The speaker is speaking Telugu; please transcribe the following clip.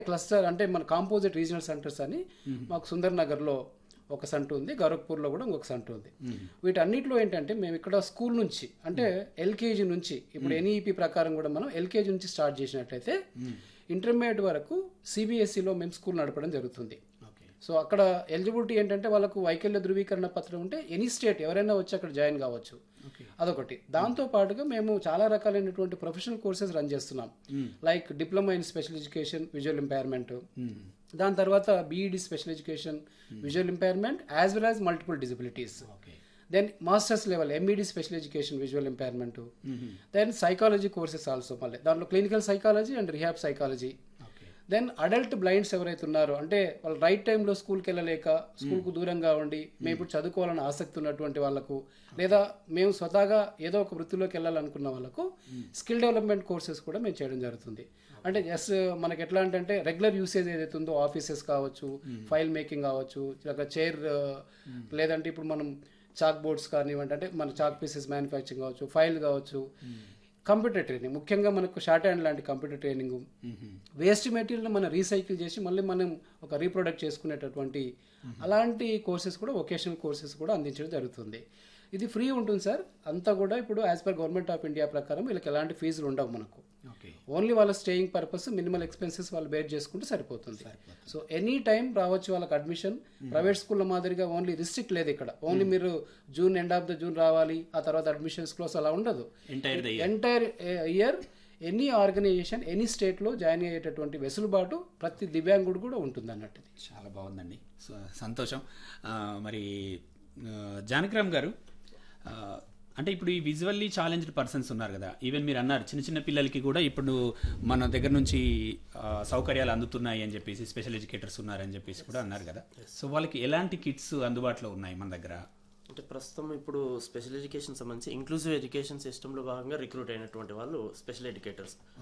క్లస్టర్ అంటే మన కాంపోజిట్ రీజనల్ సెంటర్స్ అని మాకు సుందర్ నగర్లో ఒక సెంటర్ ఉంది గోరఖ్పూర్లో కూడా ఇంకొక సెంటర్ ఉంది వీటన్నిటిలో ఏంటంటే మేము ఇక్కడ స్కూల్ నుంచి అంటే ఎల్కేజీ నుంచి ఇప్పుడు ఎన్ఈపి ప్రకారం కూడా మనం ఎల్కేజీ నుంచి స్టార్ట్ చేసినట్లయితే ఇంటర్మీడియట్ వరకు సిబిఎస్ఈలో మేము స్కూల్ నడపడం జరుగుతుంది ఓకే సో అక్కడ ఎలిజిబిలిటీ ఏంటంటే వాళ్ళకు వైకల్య ధృవీకరణ పత్రం ఉంటే ఎనీ స్టేట్ ఎవరైనా వచ్చి అక్కడ జాయిన్ కావచ్చు ఓకే అదొకటి దాంతో పాటుగా మేము చాలా రకాలైనటువంటి ప్రొఫెషనల్ కోర్సెస్ రన్ చేస్తున్నాం like diploma in special education visual impairment దాని తర్వాత B Ed special education visual impairment as well as multiple disabilities okay then masters level M Ed special education visual impairment then psychology courses also మళ్ళీ దాంట్లో clinical psychology and rehab psychology okay then adult blinds ఎవరైతే ఉన్నారో అంటే వాళ్ళు రైట్ టైంలో స్కూల్కి వెళ్ళలేక స్కూల్కు దూరంగా ఉండి మేము ఇప్పుడు చదువుకోవాలని ఆసక్తి ఉన్నటువంటి వాళ్ళకు లేదా మేము స్వతహాగా ఏదో ఒక వృత్తిలోకి వెళ్ళాలనుకున్న వాళ్ళకు స్కిల్ డెవలప్మెంట్ కోర్సెస్ కూడా మేము చేయడం జరుగుతుంది అంటే జస్ట్ మనకి ఎట్లా అంటే రెగ్యులర్ యూసేజ్ ఏదైతే ఉందో ఆఫీసెస్ కావచ్చు ఫైల్ మేకింగ్ కావచ్చు ఇలాగ చైర్ లేదంటే ఇప్పుడు మనం చాక్ బోర్డ్స్ కానివ్వండి అంటే మన చాక్ పీసెస్ మ్యానుఫ్యాక్చరింగ్ కావచ్చు ఫైల్ కావచ్చు కంప్యూటర్ ట్రైనింగ్ ముఖ్యంగా మనకు షార్ట్ హ్యాండ్ లాంటి కంప్యూటర్ ట్రైనింగ్ వేస్ట్ మెటీరియల్ మనం రీసైకిల్ చేసి మళ్ళీ మనం ఒక రీప్రొడక్ట్ చేసుకునేటటువంటి అలాంటి కోర్సెస్ కూడా వొకేషనల్ కోర్సెస్ కూడా అందించడం జరుగుతుంది ఇది ఫ్రీ ఉంటుంది సార్ అంతా కూడా ఇప్పుడు as per Government of India ప్రకారం వీళ్ళకి ఎలాంటి ఫీజులు ఉండవు మనకు ఓకే ఓన్లీ వాళ్ళ స్టేయింగ్ పర్పస్ మినిమల్ ఎక్స్పెన్సెస్ వాళ్ళు బేర్ చేసుకుంటే సరిపోతుంది సో ఎనీ టైం రావచ్చు వాళ్ళకి అడ్మిషన్ ప్రైవేట్ స్కూల్లో మాదిరిగా ఓన్లీ రిస్ట్రిక్ట్ లేదు ఇక్కడ ఓన్లీ మీరు June end of the June రావాలి ఆ తర్వాత అడ్మిషన్స్ క్లోజ్ అలా ఉండదు entire the entire year any organization any స్టేట్లో జాయిన్ అయ్యేటటువంటి వెసులుబాటు ప్రతి దివ్యాంగుడు కూడా ఉంటుంది అన్నట్టు చాలా బాగుందండి స- సంతోషం ఆ, మరి ఆ, జానకిరామ్ గారు ఆ, అంటే ఇప్పుడు ఈ విజువల్లీ ఛాలెంజ్డ్ పర్సన్స్ ఉన్నారు కదా ఈవెన్ మీరు అన్నారు చిన్న చిన్న పిల్లలకి కూడా ఇప్పుడు మన దగ్గర నుంచి ఆ, సౌకర్యాలు అందుతున్నాయి అని చెప్పేసి స్పెషల్ ఎడ్యుకేటర్స్ ఉన్నారని చెప్పేసి కూడా అన్నారు కదా సో వాళ్ళకి ఎలాంటి కిట్స్ అందుబాటులో ఉన్నాయి మన దగ్గర అంటే ప్రస్తుతం ఇప్పుడు స్పెషల్ ఎడ్యుకేషన్ సంబంధించి ఇంక్లూజివ్ ఎడ్యుకేషన్ సిస్టంలో భాగంగా రిక్రూట్ అయినటువంటి వాళ్ళు స్పెషల్ ఎడ్యుకేటర్స్